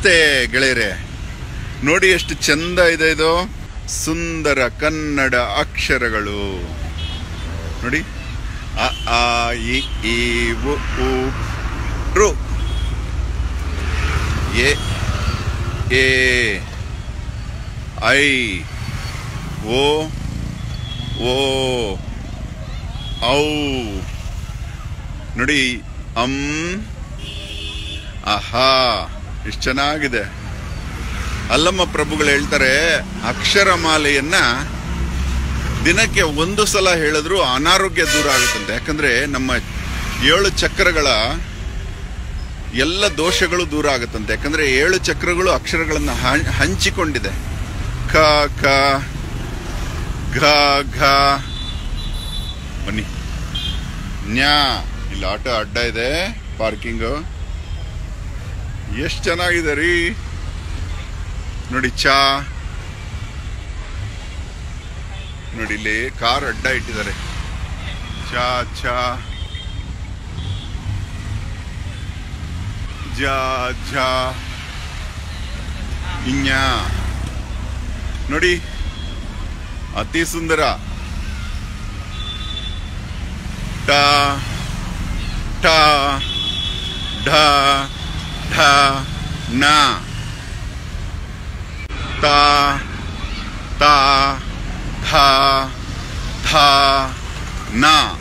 ನಮಸ್ತೆ ಗೆಳೆಯರೆ ನೋಡಿ ಎಷ್ಟು ಚಂದ ಇದೆ ಇದು ಸುಂದರ ಕನ್ನಡ ಅಕ್ಷರಗಳು ನೋಡಿ ಅ ಆ ಇ ಈ ಉ ಉ ಋ ಎ ಎ ಐ ಓ ಓ ಔ ನೋಡಿ ಅಂ ಆಹಾ ಎಷ್ಟು ಚೆನ್ನಾಗಿದೆ ಅಲ್ಲಮ್ಮ ಪ್ರಭುಗಳು ಹೇಳ್ತಾರೆ ಅಕ್ಷರಮಾಲೆಯನ್ನ ದಿನಕ್ಕೆ ಒಂದು ಸಲ ಹೇಳಿದ್ರು ಅನಾರೋಗ್ಯ ದೂರ ಆಗುತ್ತಂತೆ ಯಾಕಂದ್ರೆ ನಮ್ಮ ಏಳು ಚಕ್ರಗಳ ಎಲ್ಲ ದೋಷಗಳು ದೂರ ಆಗುತ್ತಂತೆ ಯಾಕಂದ್ರೆ ಏಳು ಚಕ್ರಗಳು ಅಕ್ಷರಗಳನ್ನ ಹಂ- ಹಂಚಿಕೊಂಡಿದೆ ಕ ಕ ಘ ಘ ಬನ್ನಿ ನ್ಯಾ ಇಲ್ಲಿ ಆಟೋ ಅಡ್ಡ ಇದೆ ಪಾರ್ಕಿಂಗು ಎಷ್ಟು ಚೆನ್ನಾಗಿದೆ ರೀ ನೋಡಿ ಚಾ ನೋಡಿ ಇಲ್ಲಿ ಕಾರ್ ಅಡ್ಡ ಇಟ್ಟಿದ್ದಾರೆ ಚಾ ಚಾ ಜಾ ಜಾ ಇನ್ಯ ನೋಡಿ ಅತಿ ಸುಂದರ ಟ ಟ ಢ ಢ ನ ತ ತ ಥ ಥ ನ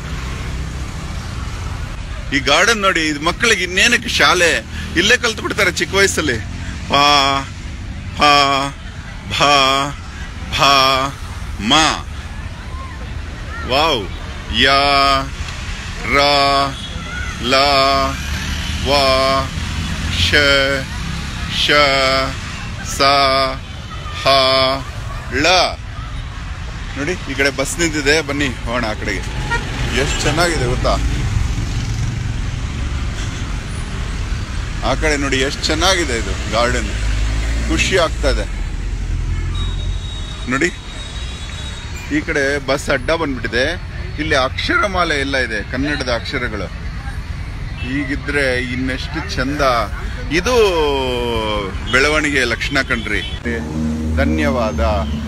ಈ ಗಾರ್ಡನ್ ನೋಡಿ ಇದು ಮಕ್ಕಳಿಗೆ ಇನ್ನೇನಕ್ಕೆ ಶಾಲೆ ಇಲ್ಲೇ ಕಲ್ತು ಬಿಡ್ತಾರೆ ಚಿಕ್ಕ ವಯಸ್ಸಲ್ಲಿ ಪ ಫ ಭ ಭ ಮ ವಾವ್ ಯ ರ ಲ ವ ಶ ಶ ಸ ಹ ಳ ನೋಡಿ ಈ ಕಡೆ ಬಸ್ ನಿಂತಿದೆ ಬನ್ನಿ ಹೋಗೋಣ ಆ ಕಡೆಗೆ ಎಷ್ಟು ಚೆನ್ನಾಗಿದೆ ಗೊತ್ತಾ ಆ ಕಡೆ ನೋಡಿ ಎಷ್ಟು ಚೆನ್ನಾಗಿದೆ ಇದು ಗಾರ್ಡನ್ ಖುಷಿ ಆಗ್ತಾ ಇದೆ ನೋಡಿ ಈ ಕಡೆ ಬಸ್ ಅಡ್ಡ ಬಂದ್ಬಿಟ್ಟಿದೆ ಇಲ್ಲಿ ಅಕ್ಷರಮಾಲೆ ಎಲ್ಲ ಇದೆ ಕನ್ನಡದ ಅಕ್ಷರಗಳು ಹೀಗಿದ್ರೆ ಇನ್ನೆಷ್ಟು ಚಂದ ಇದು ಬೆಳವಣಿಗೆ ಲಕ್ಷಣ ಕಣ್ರಿ ಧನ್ಯವಾದ